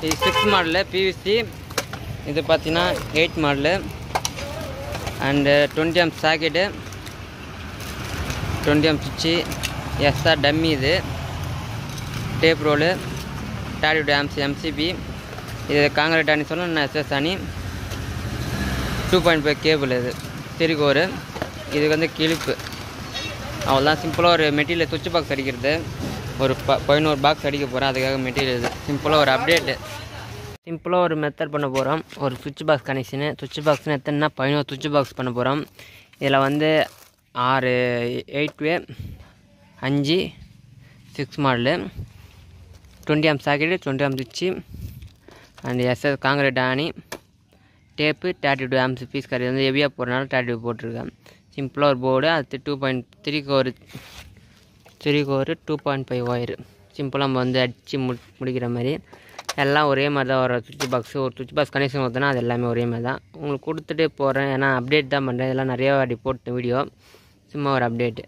இது six model PVC இது பார்த்தீங்கன்னா eight model and twenty M socket twenty M சுவிட்சு எஸ்ஆர் டம்மி இது டேப் ரோலு டாடி டேம்ஸ் எம்சிபி இது காங்கிரீட் அணி சொல்லணும் நான் எஸ்எஸ் அணி டூ பாயிண்ட் ஃபைவ் கேபிள் இது திருக்கோரு இதுக்கு வந்து கிளிப்பு அவ்வளோதான் சிம்பிளாக ஒரு மெட்டீரியல் சுவிட்ச் பாக்ஸ் அடிக்கிறது ஒரு ப பதினோரு பாக்ஸ் அடிக்க போகிறேன் அதுக்காக மெட்டீரியல் இது சிம்பிளாக ஒரு அப்டேட்டு சிம்பிளாக ஒரு மெத்தட் பண்ண போகிறோம் ஒரு சுவிட்ச் பாக்ஸ் கனெக்ஷனு சுவிட்ச் பாக்ஸ்னு எத்தனைனா பதினோரு சுவிட்ச் பாக்ஸ் பண்ண போகிறோம் இதில் வந்து ஆறு எயிட் வே அஞ்சு six model twenty amp socket twenty amp சுவிட்சு அண்ட் எஸ்எஸ் காங்கிரீட் ஆணி tape thirty two amps piece கறி வந்து ஹெவியாக போடுறனால தேர்ட்டி டூ போட்டிருக்கேன் சிம்பிளாக ஒரு போர்டு அது டூ பாயிண்ட் த்ரீக்கு ஒரு த்ரீக்கு ஒரு டூ பாயிண்ட் ஃபைவ் ஒயரு சிம்பிளாக நம்ம வந்து அடித்து மு முடிக்கிற மாதிரி எல்லாம் ஒரே மாதிரி தான் வரும் சுவிட்ச் பாக்ஸு ஒரு சுவிட்ச் பாக்ஸ் கனெக்ஷன் ஊற்றினா அது எல்லாமே ஒரே மாதிரி தான் உங்களுக்கு கொடுத்துட்டே போகிறேன் ஏன்னா அப்டேட் தான் பண்ணுறேன் இதெல்லாம் நிறைய வாட்டி போட்டேன் வீடியோ சும்மா ஒரு அப்டேட்டு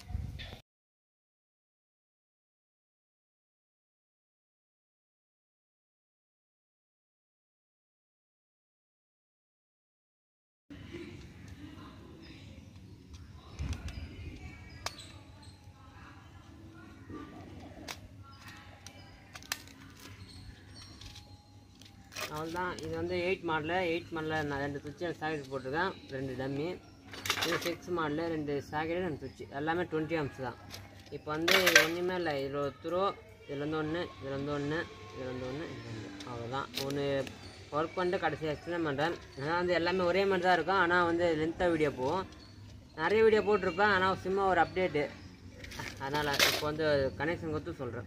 அவ்வளோதான் இது வந்து எயிட் மாடலு எயிட் மாடலில் நான் ரெண்டு சுவிட்சு சாக்கெட் போட்டிருக்கேன் ரெண்டு டம்மி இது சிக்ஸ் மாடலு ரெண்டு சாக்கெட்டு ரெண்டு சுவிட்சு எல்லாமே டுவெண்ட்டி ஆம்ஸ் தான் இப்போ வந்து ஒன்றுமே இல்லை இதில் ஒரு த்ரோ இதில் வந்து ஒன்று இதில் வந்து ஒன்று இதில் வந்து ஒன்று இதில் வந்து அவ்வளோதான் ஒன்று ஒர்க் பண்ணிட்டு கடைசி எக்ஸ்பிளைன் பண்ணுறேன் ஆனால் வந்து எல்லாமே ஒரே மாதிரி தான் இருக்கும் ஆனால் வந்து லென்த்தாக வீடியோ போகும் நிறைய வீடியோ போட்டிருப்பேன் ஆனால் சும்மா ஒரு அப்டேட்டு அதனால் இப்போ வந்து கனெக்ஷன் கொடுத்து சொல்கிறேன்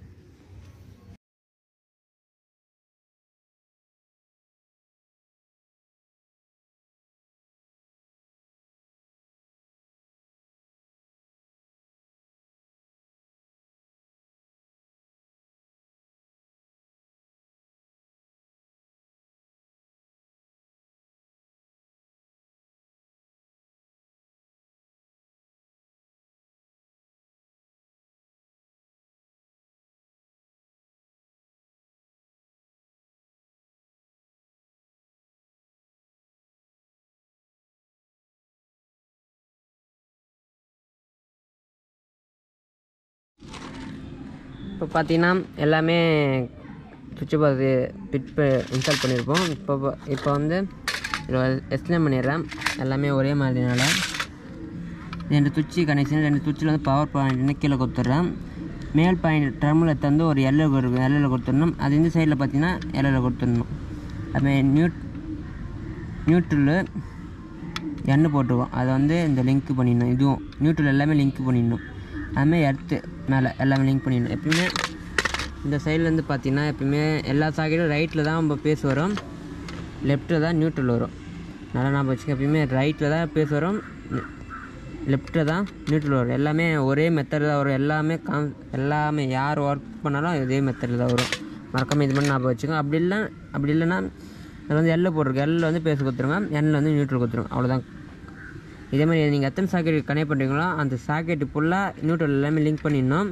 இப்போ பார்த்தீங்கன்னா எல்லாமே சுவிட்ச் பாக்ஸு ஃபிட் இன்ஸ்டால் பண்ணியிருப்போம் இப்போ ப- இப்போ வந்து எக்ஸ்பிளைன் பண்ணிடுறேன் எல்லாமே ஒரே மாதிரினால ரெண்டு சுவிட்சு கனெக்ஷன் ரெண்டு சுவிட்சில் வந்து பவர் பாயிண்ட்னு கீழே கொடுத்துட்றேன் மேல் பாயிண்ட் டெர்மில் தந்து ஒரு எல்லை இருக்கும் எல்லையில் கொடுத்துடணும் அது இந்த சைடில் பார்த்தீங்கன்னா எல்லையில் கொடுத்துடணும் அதுமாதிரி நியூட் நியூட்ரலு எண்ணெய் போட்டுருவோம் அதை வந்து இந்த லிங்க் பண்ணிடணும் இதுவும் நியூட்ரல் எல்லாமே லிங்க் பண்ணிடணும் அதுமாதிரி எர்த்து மேலே எல்லாமே லிங்க் பண்ணிடணும் எப்பயுமே இந்த சைட்லேருந்து பார்த்தீங்கன்னா எப்பயுமே எல்லா சாக்கெட்டும் ரைட்டில் தான் நம்ம பேஸ் வரும் லெஃப்ட்டில் தான் நியூட்ரல் வரும் நல்லா நான் வச்சுக்க எப்பயுமே ரைட்டில் தான் பேஸ் வரும் லெஃப்ட்டில் தான் நியூட்ரல் வரும் எல்லாமே ஒரே மெத்தடில் தான் வரும் எல்லாமே காம் எல்லாமே யார் ஒர்க் பண்ணாலும் இதே மெத்தடில் தான் வரும் மறக்காமல் இது பண்ணி ஞாபகம் வச்சுக்கோங்க அப்படி இல்லை அப்படி இல்லைன்னா அது வந்து எல்ல போட்டிருக்கு எல்ல வந்து பேஸ் கொடுத்துருங்க எண்ணில் வந்து நியூட்ரல் கொடுத்துருங்க அவ்வளோதான் இதே மாதிரி நீங்கள் எத்தனை சாக்கெட் கனெக்ட் பண்ணுறீங்களோ அந்த சாக்கெட்டு ஃபுல்லாக நியூட்ரல் எல்லாமே லிங்க் பண்ணிடணும்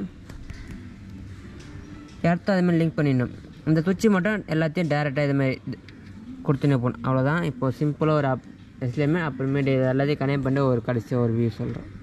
எர்த்து அதே மாதிரி லிங்க் பண்ணிடணும் இந்த சுவிட்சு மட்டும் எல்லாத்தையும் டேரெக்டாக இது மாதிரி இது கொடுத்துனே போகணும் அவ்வளோதான் இப்போ சிம்பிளாக ஒரு அப் எஸ்லேயுமே அப்புறமேட்டு இது எல்லாத்தையும் கனெக்ட் பண்ணி ஒரு கடைசி ஒரு வியூ சொல்கிறேன்